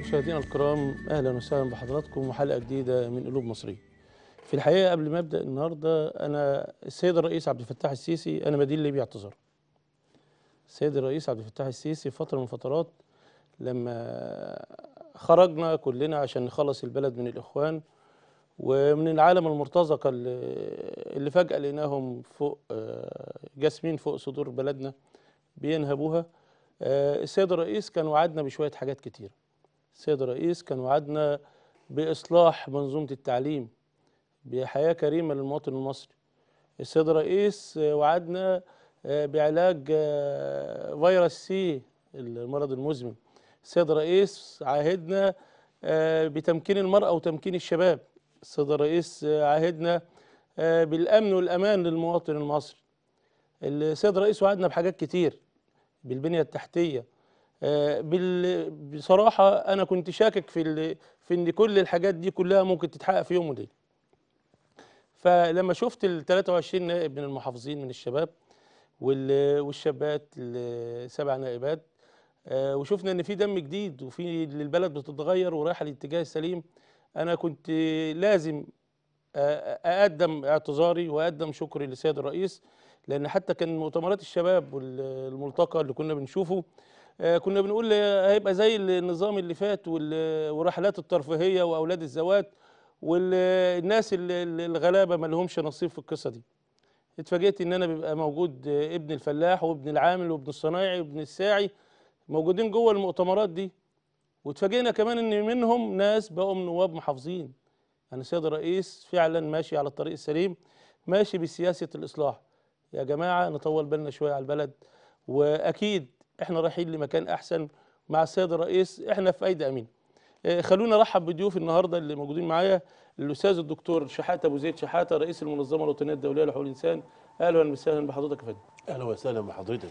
مشاهدينا الكرام اهلا وسهلا بحضراتكم وحلقه جديده من قلوب مصريه. في الحقيقه قبل ما ابدا النهارده انا السيد الرئيس عبد الفتاح السيسي انا بدين ليه باعتذار. السيد الرئيس عبد الفتاح السيسي فتره من الفترات لما خرجنا كلنا عشان نخلص البلد من الاخوان ومن العالم المرتزقه اللي, اللي فجاه لقيناهم فوق آه، جاسمين فوق صدور بلدنا بينهبوها آه، السيد الرئيس كان وعدنا بشويه حاجات كتير. السيد الرئيس كان وعدنا بإصلاح منظومة التعليم بحياة كريمة للمواطن المصري السيد الرئيس وعدنا بعلاج فيروس سي المرض المزمن السيد الرئيس عاهدنا بتمكين المرأة وتمكين الشباب السيد الرئيس عاهدنا بالأمن والأمان للمواطن المصري السيد الرئيس وعدنا بحاجات كتير بالبنية التحتية آه، بال- بصراحة أنا كنت شاكك في ال- في إن كل الحاجات دي كلها ممكن تتحقق في يوم وليلة. فلما شفت ال 23 نائب من المحافظين من الشباب وال- والشابات السبع نائبات آه، وشفنا إن في دم جديد وفي البلد بتتغير ورايحة الاتجاه السليم أنا كنت لازم آه، أقدم اعتذاري وأقدم شكري للسيد الرئيس لأن حتى كان مؤتمرات الشباب والملتقى اللي كنا بنشوفه آه، كنا بنقول هيبقى زي النظام اللي فات وال- والرحلات الترفيهيه واولاد الزواج والناس اللي- الغلابه ما لهمش نصيب في القصه دي اتفاجئت ان انا بيبقى موجود آه، ابن الفلاح وابن العامل وابن الصنايعي وابن الساعي موجودين جوه المؤتمرات دي واتفاجئنا كمان ان منهم ناس بقوا من نواب محافظين يعني السيد الرئيس فعلا ماشي على الطريق السليم ماشي بسياسه الاصلاح يا جماعه نطول بالنا شويه على البلد واكيد احنا رايحين لمكان احسن مع السيد الرئيس احنا في ايدي امين آه، خلونا نرحب بضيوف النهارده اللي موجودين معايا الاستاذ الدكتور شحاته ابو زيد شحاته رئيس المنظمه الوطنيه الدوليه لحقوق الانسان اهلا وسهلا بحضرتك يا فندم اهلا وسهلا بحضرتك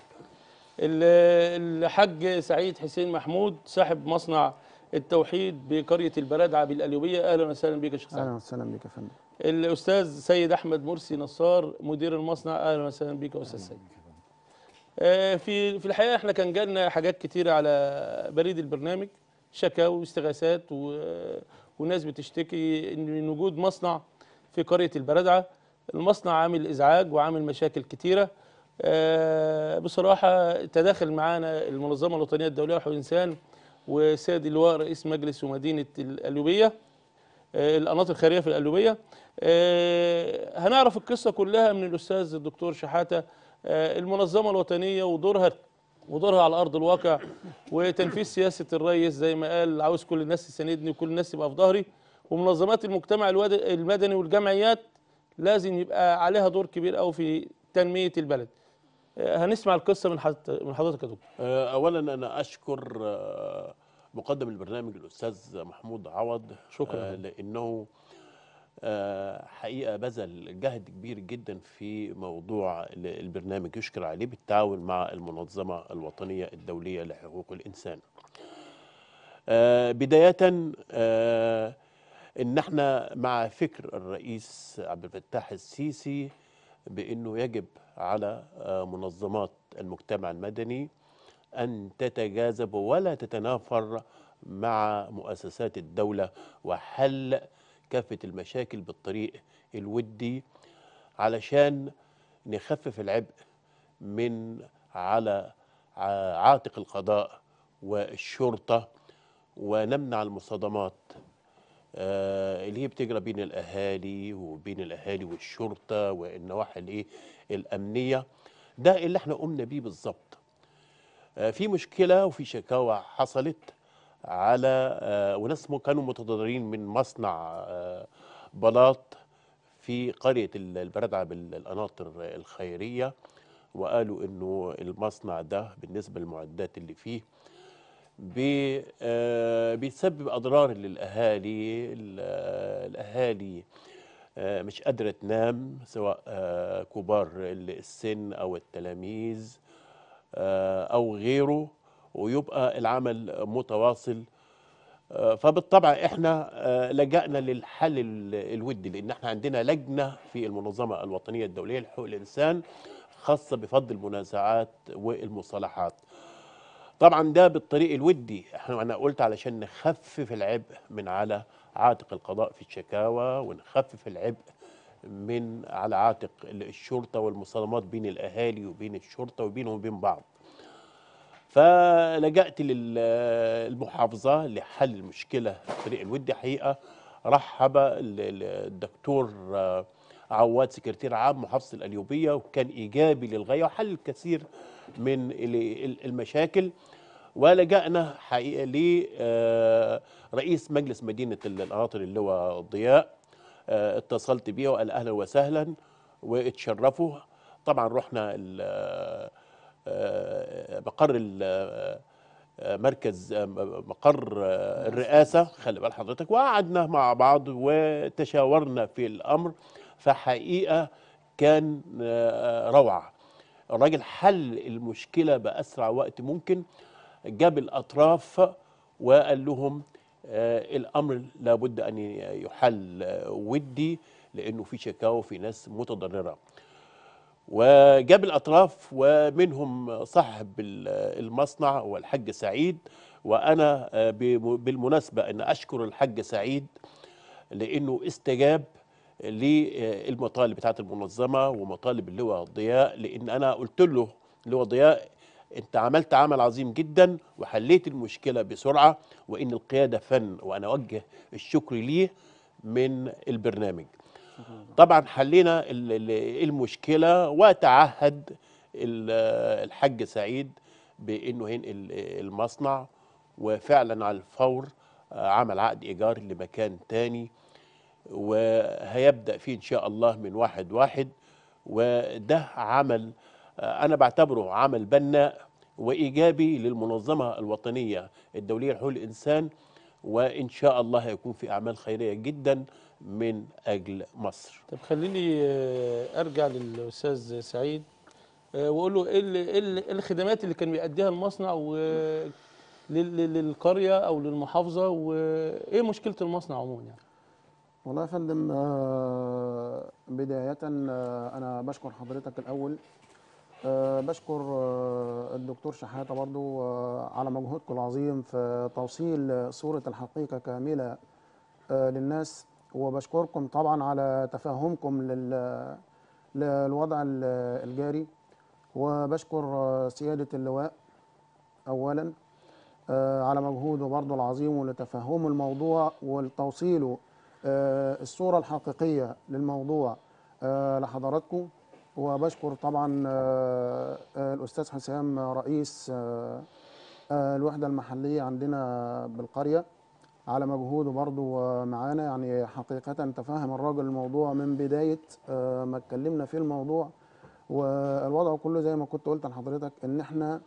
ال- الحاج سعيد حسين محمود صاحب مصنع التوحيد بقريه البرادعه بالقليوبيه اهلا وسهلا بك يا شيخ سعيد اهلا وسهلا بك يا فندم الاستاذ سيد احمد مرسي نصار مدير المصنع اهلا وسهلا بك يا استاذ سيد آه، في في الحقيقه احنا كان جالنا حاجات كتيره على بريد البرنامج شكاوي واستغاثات و- وناس بتشتكي ان من وجود مصنع في قريه البردعه المصنع عامل ازعاج وعامل مشاكل كتيره آه، بصراحه تداخل معانا المنظمه الوطنيه الدوليه لحقوق الانسان وسيد اللواء رئيس مجلس ومدينه القليوبيه آه، القناطر الخيريه في القليوبيه آه، هنعرف القصه كلها من الاستاذ الدكتور شحاته آه، المنظمه الوطنيه ودورها ودورها على ارض الواقع وتنفيذ سياسه الرئيس زي ما قال عاوز كل الناس تساندني وكل الناس تبقى في ظهري ومنظمات المجتمع الواد- المدني والجمعيات لازم يبقى عليها دور كبير قوي في تنميه البلد آه، هنسمع القصه من حضرتك من حضرتك يا دكتور آه، اولا انا اشكر آه، مقدم البرنامج الاستاذ محمود عوض شكراً. آه، لانه آه، حقيقه بذل جهد كبير جدا في موضوع ال- البرنامج يشكر عليه بالتعاون مع المنظمه الوطنيه الدوليه لحقوق الانسان آه، بدايه آه، ان احنا مع فكر الرئيس عبد الفتاح السيسي بانه يجب على آه، منظمات المجتمع المدني ان تتجاذب ولا تتنافر مع مؤسسات الدوله وحل كافه المشاكل بالطريق الودي علشان نخفف العبء من على ع- عاتق القضاء والشرطه ونمنع المصادمات آه، اللي هي بتجرى بين الاهالي وبين الاهالي والشرطه والنواحي الايه الامنيه ده اللي احنا قمنا بيه بالظبط آه، في مشكله وفي شكاوى حصلت على آه، وناس م- كانوا متضررين من مصنع آه، بلاط في قريه ال- البردعه بالقناطر الخيريه وقالوا انه المصنع ده بالنسبه للمعدات اللي فيه بي آه، بيسبب اضرار للاهالي ال- آه، الاهالي آه، مش قادره تنام سواء آه، كبار السن او التلاميذ آه، او غيره ويبقى العمل متواصل آه، فبالطبع احنا آه، لجأنا للحل ال- الودي لان احنا عندنا لجنه في المنظمه الوطنيه الدوليه لحقوق الانسان خاصه بفض المنازعات والمصالحات طبعا ده بالطريق الودي احنا انا قلت علشان نخفف العبء من على عاتق القضاء في الشكاوى ونخفف العبء من على عاتق الشرطه والمصادمات بين الاهالي وبين الشرطه وبينهم وبين بعض فلجأت للمحافظة لحل المشكلة في طريق الودي حقيقة رحب ال- ال- الدكتور آه، عواد سكرتير عام محافظة القليوبية وكان إيجابي للغاية وحل الكثير من ال- ال- المشاكل ولجأنا حقيقة لرئيس مجلس مدينة القناطر اللي هو ضياء آه، اتصلت بيه وقال أهلا وسهلا واتشرفوا طبعا رحنا ال- آه، مقر ال- آه، آه، مركز آه، مقر آه، الرئاسة خلي بال حضرتك وقعدنا مع بعض وتشاورنا في الأمر فحقيقة كان آه، روعة الراجل حل المشكلة بأسرع وقت ممكن جاب الأطراف وقال لهم آه، الأمر لابد أن يحل آه، ودي لأنه في شكاوى وفي ناس متضررة وجاب الاطراف ومنهم صاحب ال- المصنع والحاج سعيد وانا آه، بم- بالمناسبه ان اشكر الحاج سعيد لانه استجاب للمطالب بتاعت المنظمه ومطالب اللواء ضياء لان انا قلت له اللواء ضياء انت عملت عمل عظيم جدا وحليت المشكله بسرعه وان القياده فن وانا اوجه الشكر ليه من البرنامج طبعا حلينا ال- ال- المشكله وتعهد ال- الحاج سعيد بانه ينقل المصنع وفعلا على الفور آه، عمل عقد ايجار لمكان تاني وهيبدا فيه ان شاء الله من واحد واحد وده عمل آه، انا بعتبره عمل بناء وايجابي للمنظمه الوطنيه الدوليه لحقوق الانسان وان شاء الله هيكون في اعمال خيريه جدا من اجل مصر طب خليني آه، ارجع للاستاذ سعيد آه، واقول له ايه ال- إيه ال- إيه الخدمات اللي كان بيأديها المصنع و لل- لل- للقريه او للمحافظه وايه مشكله المصنع عموما يعني والله يا فندم آه، بداية آه، أنا بشكر حضرتك الأول آه، بشكر آه، الدكتور شحاتة برضو آه، على مجهودكم العظيم في توصيل صورة الحقيقة كاملة آه، للناس وبشكركم طبعا على تفهمكم لل- للوضع ال- الجاري وبشكر آه، سيادة اللواء أولا آه، على مجهوده برضه العظيم ولتفهم الموضوع ولتوصيله آه، الصورة الحقيقية للموضوع آه، لحضراتكم وبشكر طبعا آه، آه، الأستاذ حسام رئيس آه، آه، الوحدة المحلية عندنا بالقرية على مجهوده برضه آه، معانا يعني حقيقة تفهم الراجل الموضوع من بداية آه، ما اتكلمنا في الموضوع والوضع كله زي ما كنت قلت لحضرتك ان احنا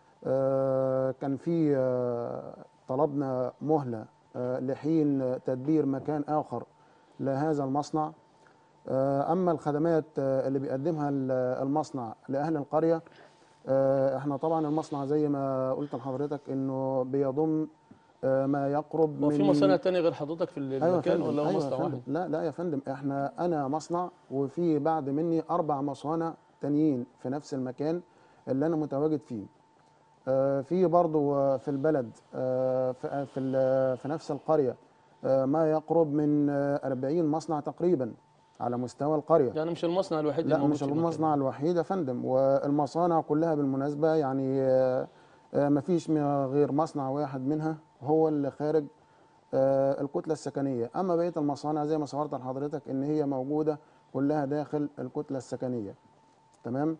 آه، كان في آه، طلبنا مهلة آه، لحين تدبير مكان آخر لهذا المصنع آه، أما الخدمات آه، اللي بيقدمها ال- المصنع لأهل القرية آه، احنا طبعا المصنع زي ما قلت لحضرتك انه بيضم آه، ما يقرب وفي من مصانع تانية غير حضرتك في ايوه يا المكان فندم ولا هو ايوه يا مصنع فندم واحد لا لا يا فندم احنا انا مصنع وفي بعد مني اربع مصانع تانيين في نفس المكان اللي انا متواجد فيه آه، في برضو آه، في البلد آه، في في ال- في نفس القريه آه، ما يقرب من آه، 40 مصنع تقريبا على مستوى القريه يعني مش المصنع الوحيد لا الموجود مش في المكان. المصنع الوحيد يا فندم والمصانع كلها بالمناسبة يعني آه، آه، مفيش م- غير مصنع واحد منها هو اللي خارج آه، الكتلة السكنية أما بقية المصانع زي ما صورت لحضرتك إن هي موجودة كلها داخل الكتلة السكنية تمام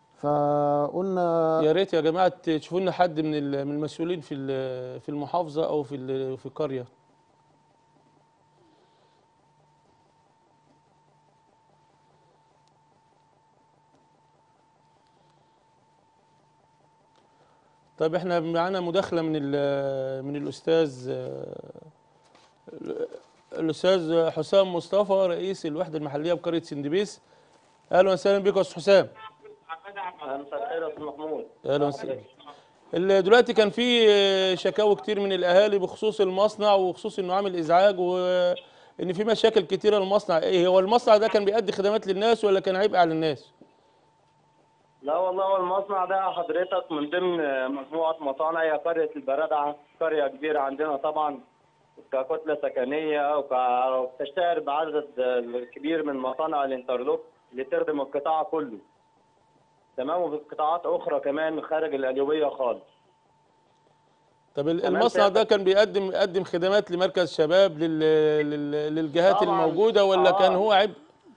فقلنا يا ريت يا جماعه تشوفوا لنا حد من ال- من المسؤولين في ال- في المحافظه او في ال- في القريه طيب احنا معانا مداخله من ال- من الاستاذ الاستاذ حسام مصطفى رئيس الوحده المحليه بقريه سندبيس اهلا وسهلا بك يا استاذ حسام مساء الخير يا استاذ محمود اهلا وسهلا ال- دلوقتي كان في شكاوى كتير من الاهالي بخصوص المصنع وخصوص انه عامل ازعاج وان في مشاكل كتيره للمصنع ايه هو المصنع ده كان بيأدي خدمات للناس ولا كان عبء على الناس لا لا والله هو المصنع ده حضرتك من ضمن مجموعة مصانع هي قرية البردعة قرية كبيرة عندنا طبعا ككتلة سكنية وك- وبتشتهر بعدد كبير من مصانع الانترلوك اللي تخدم القطاع كله تمام وفي قطاعات أخرى كمان خارج القليوبية خالص طب ال- تمام المصنع ده سيادتك. كان بيقدم يقدم خدمات لمركز شباب لل... لل... للجهات طبعاً. الموجوده ولا كان آه. هو عبء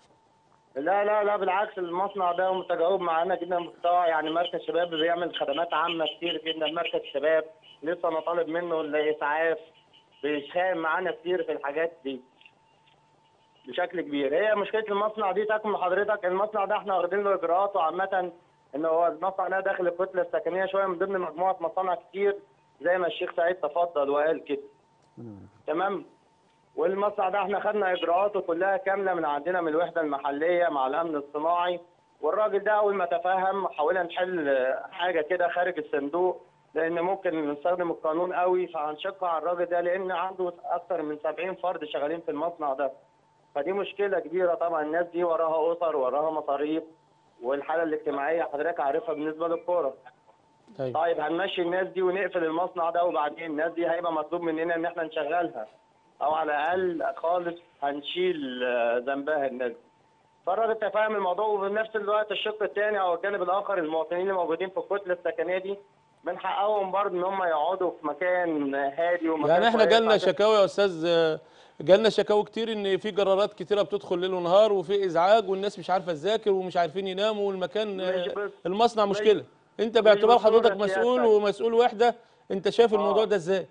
لا لا لا بالعكس المصنع ده متجاوب معانا جدا في القطاع يعني مركز شباب بيعمل خدمات عامة كتير جدا مركز شباب لسه انا طالب منه الإسعاف بيساهم معانا كتير في الحاجات دي بشكل كبير هي مشكلة المصنع دي تكمن حضرتك المصنع ده احنا واخدين له إجراءاته عامة إن هو المصنع ده داخل الكتلة السكنية شوية من ضمن مجموعة مصانع كتير زي ما الشيخ سعيد تفضل وقال كده تمام والمصنع ده احنا خدنا اجراءاته كلها كامله من عندنا من الوحده المحليه مع الامن الصناعي والراجل ده اول ما تفهم حاولنا نحل آه، حاجه كده خارج الصندوق لان ممكن نستخدم القانون قوي فهنشق على الراجل ده لان عنده اكثر من 70 فرد شغالين في المصنع ده فدي مشكله كبيره طبعا الناس دي وراها اسر وراها مصاريف والحاله الاجتماعيه حضرتك عارفها بالنسبه للكوره طيب طيب هنمشي الناس دي ونقفل المصنع ده وبعدين الناس دي هيبقى مطلوب مننا ان احنا نشغلها او على الاقل خالص هنشيل آه، ذنبها الناس دي. فالراجل تفاهم الموضوع وفي نفس الوقت الشق الثاني او الجانب الاخر المواطنين اللي موجودين في الكتله السكنيه دي من حقهم برضه ان هم يقعدوا في مكان هادي ومكان يعني احنا كويس جالنا عشان- شكاوى يا استاذ آه، جالنا شكاوى كتير ان في جرارات كتيره بتدخل ليل ونهار وفي ازعاج والناس مش عارفه تذاكر ومش عارفين يناموا والمكان آه، مش بس- المصنع مش- مشكله انت باعتبار بالصورة حضرتك سيادتك. مسؤول ومسؤول وحده انت شايف الموضوع آه. ده ازاي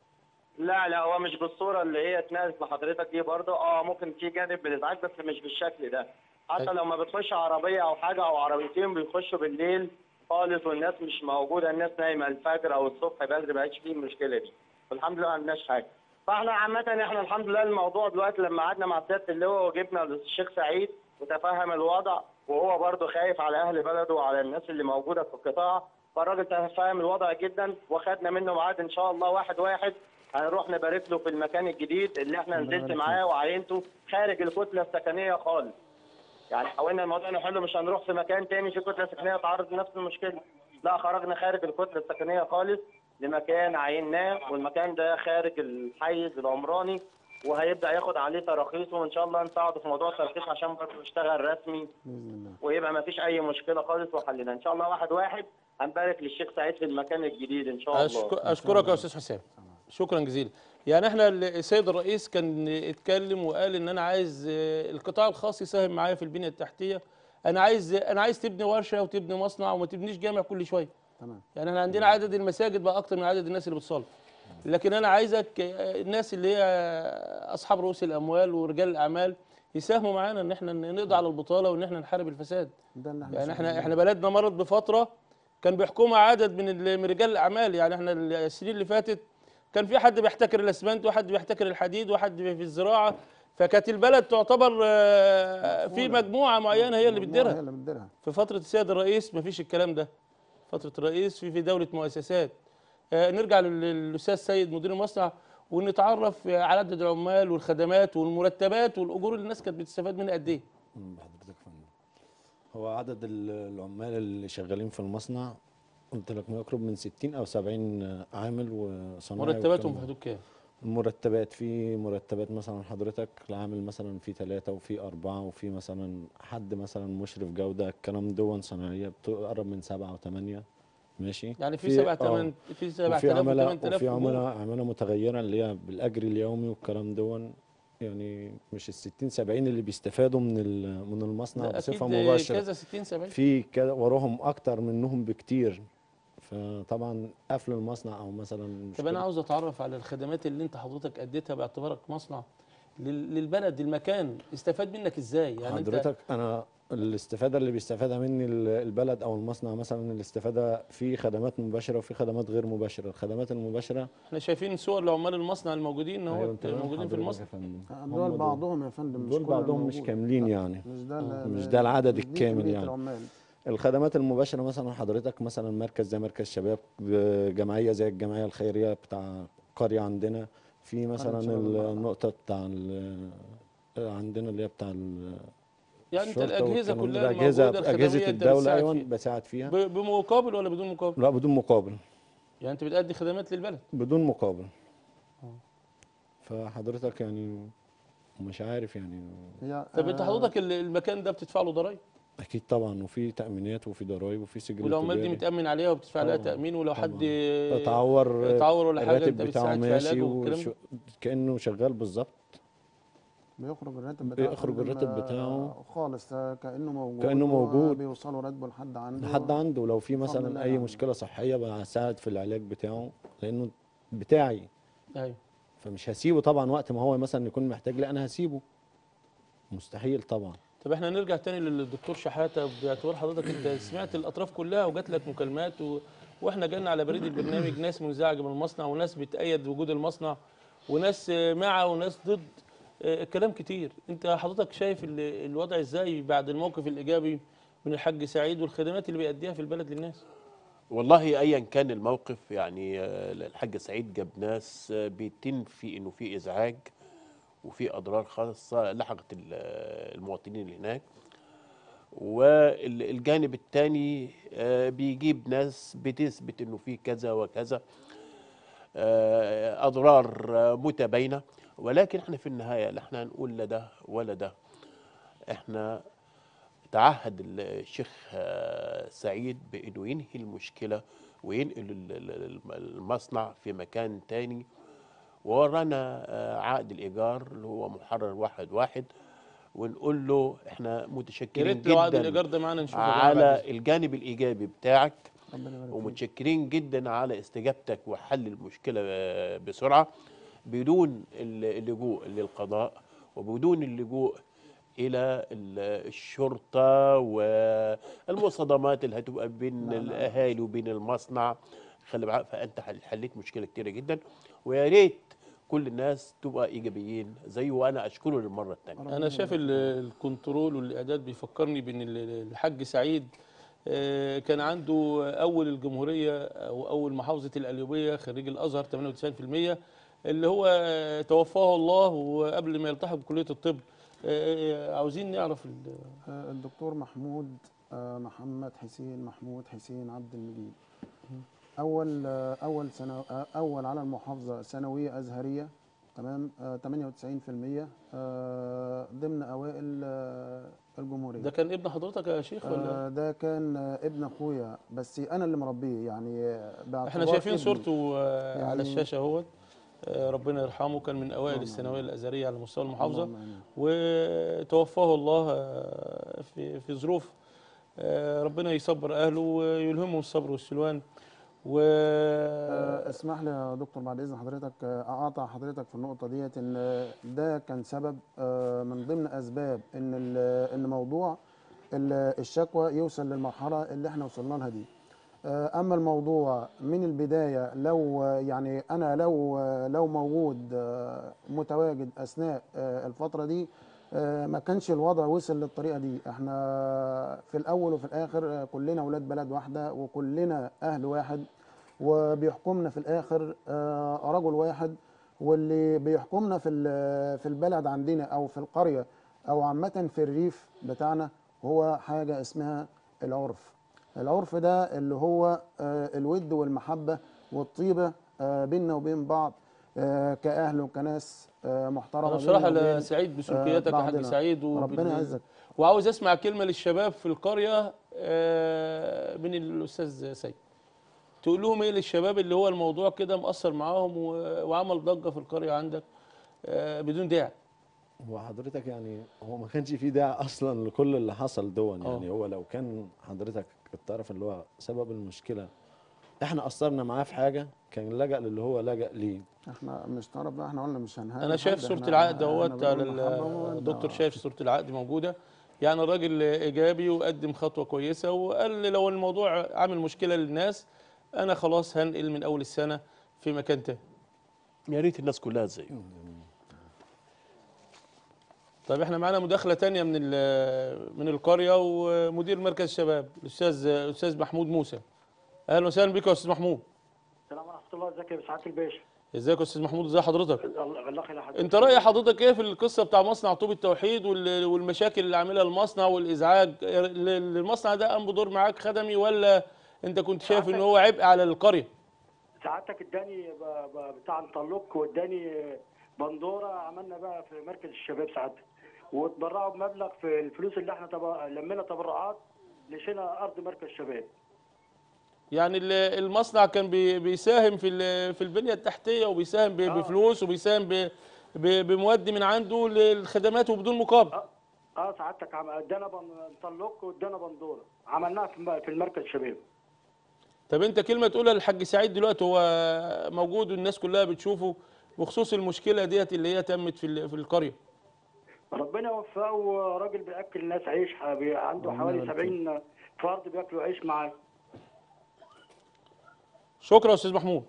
لا لا هو مش بالصوره اللي هي اتنقلت لحضرتك دي برضه اه ممكن في جانب بالازعاج بس مش بالشكل ده حتى أيوة. لما بتخش عربيه او حاجه او عربيتين بيخشوا بالليل خالص والناس مش موجوده الناس نايمه الفجر او الصبح بدري ما بقتش فيه المشكله دي والحمد لله ما عندناش حاجه فاحنا عامه احنا الحمد لله الموضوع دلوقتي لما قعدنا مع سياده اللواء وجبنا الشيخ سعيد وتفهم الوضع وهو برضه خايف على اهل بلده وعلى الناس اللي موجوده في القطاع فالراجل تفهم الوضع جدا وخدنا منه ميعاد ان شاء الله واحد واحد هنروح نبارك له في المكان الجديد اللي احنا نزلت معاه وعينته خارج الكتله السكنيه خالص يعني حاولنا الموضوع نحله مش هنروح في مكان تاني في كتله سكنيه تعرض لنفس المشكله لا خرجنا خارج الكتله السكنيه خالص لمكان عيناه والمكان ده خارج الحيز العمراني وهيبدا ياخد عليه تراخيص وان شاء الله نساعده في موضوع الترخيص عشان برضه يشتغل رسمي باذن الله ويبقى ما فيش اي مشكله خالص وحلنا ان شاء الله واحد واحد هنبارك للشيخ سعيد في المكان الجديد ان شاء الله أشك- اشكرك يا استاذ حسام شكرا جزيلا يعني احنا السيد الرئيس كان اتكلم وقال ان انا عايز آه، القطاع الخاص يساهم معايا في البنيه التحتيه انا عايز انا عايز تبني ورشه وتبني مصنع وما تبنيش جامع كل شويه تمام يعني احنا عندنا عدد المساجد بقى اكتر من عدد الناس اللي بتصلي لكن انا عايزك آه، الناس اللي هي اصحاب رؤوس الاموال ورجال الاعمال يساهموا معانا ان احنا نقضي على البطاله وان احنا نحارب الفساد ده اللي احنا يعني احنا شغالين احنا بلدنا مرت بفتره كان بيحكمها عدد من ال- من رجال الاعمال يعني احنا السنين اللي فاتت كان في حد بيحتكر الاسمنت وحد بيحتكر الحديد وحد في الزراعه فكانت البلد تعتبر آه، في مجموعه معينه هي اللي المجموعة بتديرها هي اللي بتديرها في فتره السيد الرئيس مفيش الكلام ده فتره الرئيس في في دوله مؤسسات آه، نرجع لل- للاستاذ سيد مدير المصنع ونتعرف على عدد العمال والخدمات والمرتبات والاجور اللي الناس كانت بتستفاد منها قد ايه مم، بحضرتك يا فندم هو عدد ال- العمال اللي شغالين في المصنع قلت لك ما يقرب من 60 او 70 عامل وصناعي مرتباتهم والكلام في ده. حدود كام المرتبات في مرتبات مثلا حضرتك العامل مثلا في ثلاثة وفي أربعة وفي مثلا حد مثلا مشرف جودة الكلام دون صناعية بتقرب من سبعة وثمانية ماشي يعني في 7 آه، 8 في 7000 وفي عملاء و8000 وفي عملاء عملاء متغيرة اللي هي بالأجر اليومي والكلام دون يعني مش ال 60 70 اللي بيستفادوا من ال- من المصنع بصفة اكيد مباشرة كذا 60 70 في كده وراهم اكتر منهم بكتير فطبعا قفل المصنع او مثلا طب انا مشكلة- عاوز اتعرف على الخدمات اللي انت حضرتك اديتها باعتبارك مصنع لل- للبلد المكان استفاد منك ازاي يعني انت حضرتك انا الاستفاده اللي بيستفادها مني ال- البلد او المصنع مثلا الاستفاده في خدمات مباشره وفي خدمات غير مباشره الخدمات المباشره احنا شايفين صور لعمال المصنع الموجودين أيوة، اهو تمام موجودين في حضرتك المصنع يا فندم. هم دول دول. بعضهم يا فندم مش دول كل بعضهم مش الموجود. كاملين لا، يعني مش ده آه، ال- مش ده العدد دي الكامل كمية يعني. العمال الخدمات المباشره مثلا حضرتك مثلا مركز زي مركز شباب ج- جمعيه زي الجمعيه الخيريه بتاع قريه عندنا في مثلا شباب ال- البحر. النقطه بتاع ال- عندنا اللي هي بتاع ال- يعني انت الشرطة الاجهزه والكلام ده. كلها الاجهزه الموجوده اجهزه الخدميه انت الدوله بتساعد ايوه فيها. بساعد فيها ب- بمقابل ولا بدون مقابل؟ لا بدون مقابل يعني انت بتأدي خدمات للبلد بدون مقابل فحضرتك يعني مش عارف يعني هي طب انت آه، حضرتك ال- المكان ده بتدفع له ضرايب اكيد طبعا وفي تامينات وفي ضرايب وفي سجل والعمال دي تجاري. متأمن عليها وبتدفع لها طبعاً، تأمين ولو طبعاً. حد اتعور اتعور ولا حاجه الراتب انت بتاعه بتساعد في ماشي علاجه والكلام وش... ده كانه شغال بالظبط بيخرج الراتب بتاعه بيخرج فندم، الراتب آه، بتاعه. خالص آه، كانه موجود كأنه موجود. بيوصلوا راتبه لحد عنده لحد عنده ولو في بفضل مثلا الله اي يعني. مشكله صحيه بساعد في العلاج بتاعه لانه بتاعي ايوه فمش هسيبه طبعا وقت ما هو مثلا يكون محتاج لا انا هسيبه مستحيل طبعا طب احنا نرجع تاني للدكتور شحاته باعتبار حضرتك انت سمعت الاطراف كلها وجات لك مكالمات و... واحنا جالنا على بريد البرنامج ناس منزعجه من المصنع وناس بتأيد وجود المصنع وناس آه، مع وناس ضد آه، الكلام كتير انت حضرتك شايف ال- الوضع ازاي بعد الموقف الايجابي من الحاج سعيد والخدمات اللي بيأديها في البلد للناس والله ايا كان الموقف يعني آه، الحاج سعيد جاب ناس آه، بتنفي انه في ازعاج وفي اضرار خاصه لحقت ال- آه، المواطنين اللي هناك والجانب الثاني بيجيب ناس بتثبت انه في كذا وكذا آه، اضرار آه، متباينه ولكن احنا في النهايه لا احنا هنقول لا ده ولا ده احنا تعهد الشيخ آه، سعيد بانه ينهي المشكله وينقل ال- ال- ال- المصنع في مكان تاني ورانا آه، عقد الايجار اللي هو محرر واحد واحد ونقول له احنا يا متشكرين ريت لو عقد جدا الايجار ده معانا نشوفه يا جماعة بعد على الجانب الايجابي بتاعك ربنا يبارك فيك. ومتشكرين جدا على استجابتك وحل المشكله آه، بسرعه بدون ال- اللجوء للقضاء وبدون اللجوء الى ال- الشرطه والمصادمات اللي هتبقى بين الاهالي وبين المصنع خلي بالك فانت حل- حليت مشكله كتيره جدا ويا ريت كل الناس تبقى ايجابيين زيه وانا اشكره للمره الثانيه انا شايف ال- الكنترول والاعداد بيفكرني بان ال- الحاج سعيد آه، كان عنده اول الجمهوريه او اول محافظه القليوبيه خريج الازهر 98% اللي هو آه، توفاه الله وقبل ما يلتحق بكليه الطب آه، عاوزين نعرف ال- آه، الدكتور محمود آه، محمد حسين محمود حسين عبد المجيد اول آه، اول سنه آه، اول على المحافظه ثانويه ازهريه تمام آه، 98% آه، ضمن اوائل آه، الجمهوريه ده كان ابن حضرتك يا شيخ ولا آه، ده كان آه، ابن اخويا بس انا اللي مربيه يعني آه، احنا باعتبار شايفين ابني. صورته آه، على يعني- الشاشه اهوت آه، ربنا يرحمه كان من اوائل اللهم الثانويه الازهريه على مستوى المحافظه اللهم آمين. وتوفاه الله آه، في في ظروف آه، ربنا يصبر اهله ويلهمهم الصبر والسلوان و آه، اسمح لي يا دكتور بعد اذن حضرتك آه، اقاطع حضرتك في النقطه ديت ان آه، ده كان سبب آه، من ضمن اسباب ان ال- ان موضوع ال- الشكوى يوصل للمرحله اللي احنا وصلنا لها دي آه، اما الموضوع من البدايه لو آه، يعني انا لو آه، لو موجود آه، متواجد اثناء آه، الفتره دي آه، ما كانش الوضع وصل للطريقه دي احنا في الاول وفي الاخر آه، كلنا ولاد بلد واحده وكلنا اهل واحد وبيحكمنا في الاخر آه، رجل واحد واللي بيحكمنا في ال- في البلد عندنا او في القريه او عامه في الريف بتاعنا هو حاجه اسمها العرف العرف ده اللي هو آه، الود والمحبه والطيبه آه، بيننا وبين بعض آه، كاهل وكناس آه، محترمه انا بصراحه بيننا لا وبين- سعيد بسلوكياتك يا حاج بعضنا. سعيد ربنا وبال- يعزك وعاوز اسمع كلمه للشباب في القريه آه، من الاستاذ سيد تقول لهم ايه للشباب اللي هو الموضوع كده مأثر معاهم و- وعمل ضجه في القريه عندك آه، بدون داعي هو حضرتك يعني هو ما كانش فيه داعي اصلا لكل اللي حصل دون آه. يعني هو لو كان حضرتك الطرف اللي هو سبب المشكله احنا قصرنا معاه في حاجه كان لجأ للي هو لجأ ليه احنا مش طرف بقى احنا قلنا مش هنهاجم انا شايف حد، صوره احنا- العقد احنا اهوت على بنقول محبة وود. الدكتور آه. شايف صوره العقد موجوده يعني الراجل ايجابي وقدم خطوه كويسه وقال لو الموضوع عامل مشكله للناس انا خلاص هنقل من اول السنه في مكان تاني يا ريت الناس كلها زيه طيب احنا معانا مداخله تانية من ال- من القريه ومدير مركز الشباب الاستاذ الاستاذ محمود موسى اهلا وسهلا بك يا استاذ محمود السلام ورحمة الله ازيك يا سعادة الباشا ازيك يا استاذ محمود ازي حضرتك الله الله يخلي حضرتك انت راي حضرتك ايه في القصه بتاع مصنع طوب التوحيد وال- والمشاكل اللي عاملها المصنع والازعاج ال- ال- المصنع ده قام بدور معاك خدمي ولا انت كنت شايف ان هو عبء على القريه سعادتك اداني ب- ب- بتاع انطلق واداني بندوره عملنا بقى في مركز الشباب سعادتك واتبرعوا بمبلغ في الفلوس اللي احنا تب... لمينا تبرعات لشينا ارض مركز شباب يعني ال- المصنع كان بي- بيساهم في ال- في البنيه التحتيه وبيساهم ب- بفلوس وبيساهم ب- ب- بمواد من عنده للخدمات وبدون مقابل اه, آه سعادتك عم- ادانا بن... انطلق وادانا بندوره عملناها في الم- في المركز شباب طب انت كلمه تقولها للحاج سعيد دلوقتي هو موجود والناس كلها بتشوفه بخصوص المشكله ديت اللي هي تمت في ال- في القريه ربنا يوفقه وراجل بياكل الناس عيش بي- عنده حوالي 70 فرد بياكلوا عيش معاه شكرا يا استاذ محمود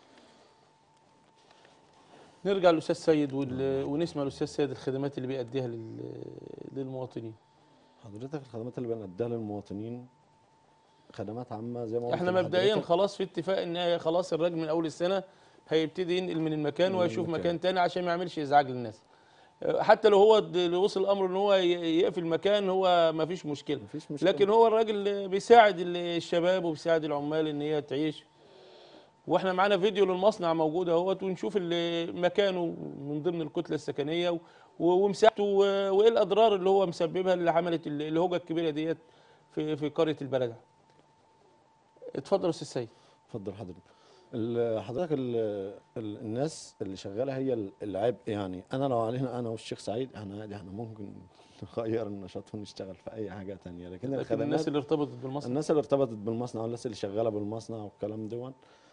نرجع للاستاذ سيد وال- ونسمع الاستاذ سيد الخدمات اللي بيأديها لل- للمواطنين حضرتك الخدمات اللي بنديها للمواطنين خدمات عامه زي ما قلت احنا مبدئيا لحضرتك. خلاص في اتفاق ان هي خلاص الراجل من اول السنه هيبتدي ينقل من المكان من ويشوف المكان. مكان تاني عشان ما يعملش ازعاج للناس اه، حتى لو هو د- لو وصل الامر ان هو ي- يقفل مكان هو ما فيش مشكله مفيش مشكله لكن هو الراجل بيساعد ال- الشباب وبيساعد العمال ان هي تعيش واحنا معانا فيديو للمصنع موجود اهوت ونشوف ال- مكانه من ضمن الكتله السكنيه و- ومساحته و- وايه الاضرار اللي هو مسببها اللي عملت ال- الهوجه الكبيره ديت في في قريه البلدع اتفضل يا استاذ سيد اتفضل حضرتك ال- حضرتك ال ال الناس اللي شغاله هي ال- العبء يعني انا لو علينا انا والشيخ سعيد احنا عادي احنا ممكن نغير النشاط ونشتغل في اي حاجه تانية لكن لكن الخدمات الناس اللي ارتبطت بالمصنع الناس اللي ارتبطت بالمصنع والناس اللي شغاله بالمصنع والكلام دون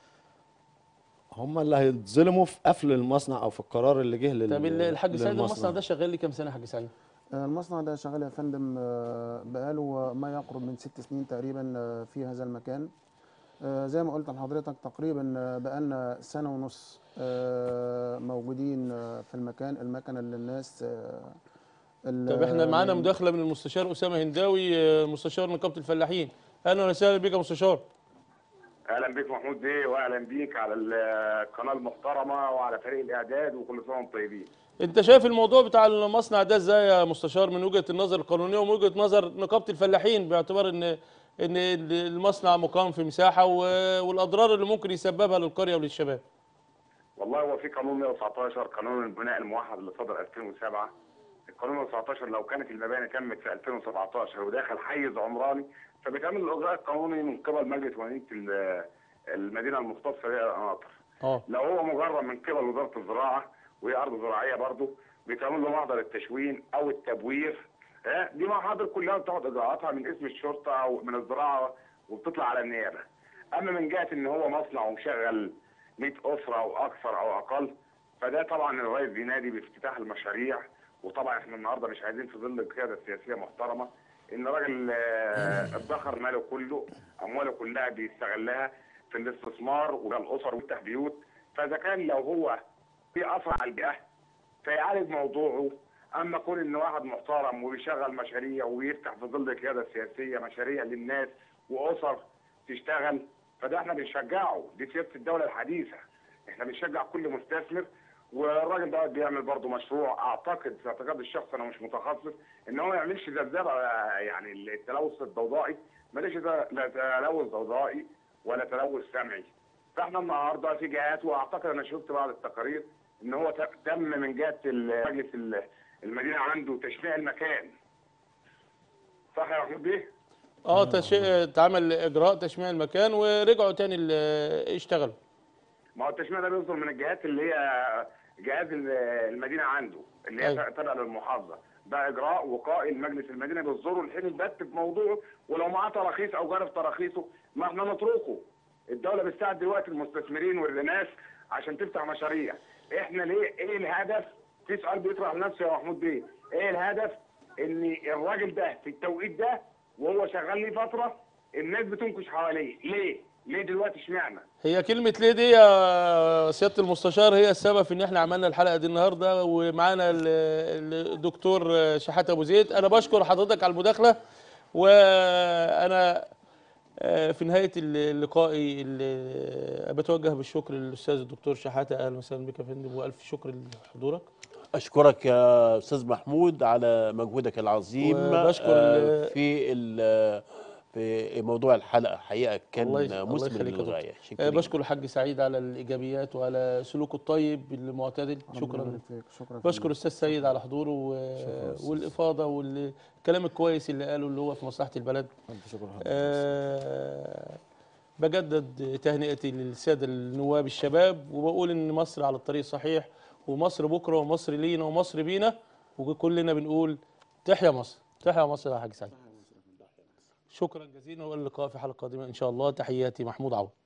هم اللي هيتظلموا في قفل المصنع او في القرار اللي جه لل طب ال- الحاج سعيد للمصنع. المصنع ده شغال لي كام سنه يا حاج سعيد؟ آه، المصنع ده شغال يا فندم آه، بقاله ما يقرب من ست سنين تقريبا آه، في هذا المكان آه، زي ما قلت لحضرتك تقريبا آه، بقالنا سنة ونص آه، موجودين آه، في المكان المكنة اللي الناس آه، ال- طب احنا معانا من- مداخله من المستشار اسامه هنداوي آه، مستشار نقابه الفلاحين اهلا وسهلا بك يا مستشار اهلا بيك محمود بيه واهلا بيك على القناه المحترمه وعلى فريق الاعداد وكل سنه وانتم طيبين انت شايف الموضوع بتاع المصنع ده ازاي يا مستشار من وجهه النظر القانونيه ومن وجهه نظر نقابه الفلاحين باعتبار ان ان المصنع مقام في مساحه و- والاضرار اللي ممكن يسببها للقريه وللشباب والله هو في قانون 119 قانون البناء الموحد اللي صدر 2007 القانون 119 لو كانت المباني تمت في 2017 وداخل حيز عمراني فبيتعمل الاجراء القانوني من قبل مجلس مدينه ال- المدينه المختصه بها القناطر اه لو هو مجرد من قبل وزاره الزراعه وهي ارض زراعيه برضه بيتعمل له محضر التشوين او التبوير ها دي محاضر كلها بتاخد اجراءاتها من اسم الشرطه او من الزراعه وبتطلع على النيابه اما من جهه ان هو مصنع ومشغل 100 اسره او اكثر او اقل فده طبعا الرئيس بينادي بافتتاح المشاريع وطبعا احنا النهارده مش عايزين في ظل القياده السياسيه محترمه ان راجل آه، ادخر ماله كله امواله كلها بيستغلها في الاستثمار والاسر ويفتح بيوت فاذا كان لو هو في اثر على البيئه فيعالج موضوعه اما كون ان واحد محترم وبيشغل مشاريع ويفتح في ظل القياده السياسيه مشاريع للناس واسر تشتغل فده احنا بنشجعه دي سياسه الدوله الحديثه احنا بنشجع كل مستثمر والراجل ده بيعمل برضه مشروع اعتقد في اعتقاد الشخص انا مش متخصص ان هو ما يعملش ذبذبه آه، يعني التلوث الضوضائي ماليش ده- لا تلوث ضوضائي ولا تلوث سمعي فاحنا النهارده في جهات واعتقد انا شفت بعض التقارير ان هو ت- تم من جهه ال- مجلس ال- المدينه عنده تشريع المكان صح يا محمود بيه؟ اه تش... اتعمل اجراء تشميع المكان ورجعوا تاني ال- اشتغلوا ما هو التشميع ده بيصدر من الجهات اللي هي جهاز ال- المدينه عنده اللي هي أيوة. تابعه للمحافظه ده اجراء وقائي لمجلس المدينه بيصدره الحين البت في موضوعه ولو معاه تراخيص او جارف تراخيصه ما احنا نتركه الدوله بتساعد دلوقتي المستثمرين والناس عشان تفتح مشاريع احنا ليه ايه الهدف في سؤال بيطرح نفسه يا محمود بيه ايه الهدف ان الراجل ده في التوقيت ده وهو شغال لي فتره الناس بتنكش حواليه ليه ليه دلوقتي اشمعنى هي كلمة ليه دي يا سيادة المستشار هي السبب في ان احنا عملنا الحلقة دي النهاردة ومعانا ال- ال- الدكتور شحاتة ابو زيد انا بشكر حضرتك على المداخلة وانا آه، في نهايه اللقاء اللي بتوجه بالشكر للاستاذ الدكتور شحاته اهلا وسهلا بك يا فندم والف شكر لحضورك اشكرك يا استاذ محمود على مجهودك العظيم وبشكر آه، ال- في ال- في موضوع الحلقه حقيقه كان الله يخ- الله مثمر يخليك يا دكتور. للغايه آه، شكرا بشكر الحاج سعيد على الايجابيات وعلى سلوكه الطيب المعتدل ربنا شكرا يبارك فيك شكرا بشكر الاستاذ سيد على حضوره و... شكرا أستاذ. والافاضه والكلام الكويس اللي قاله اللي هو في مصلحه البلد الف شكر لحضرتك أه بجدد تهنئتي للساده النواب الشباب وبقول ان مصر على الطريق الصحيح ومصر بكره ومصر لينا ومصر بينا وكلنا بنقول تحيا مصر تحيا مصر يا حاج سعيد شكرا جزيلا والى اللقاء في حلقه قادمه ان شاء الله تحياتي محمود عوض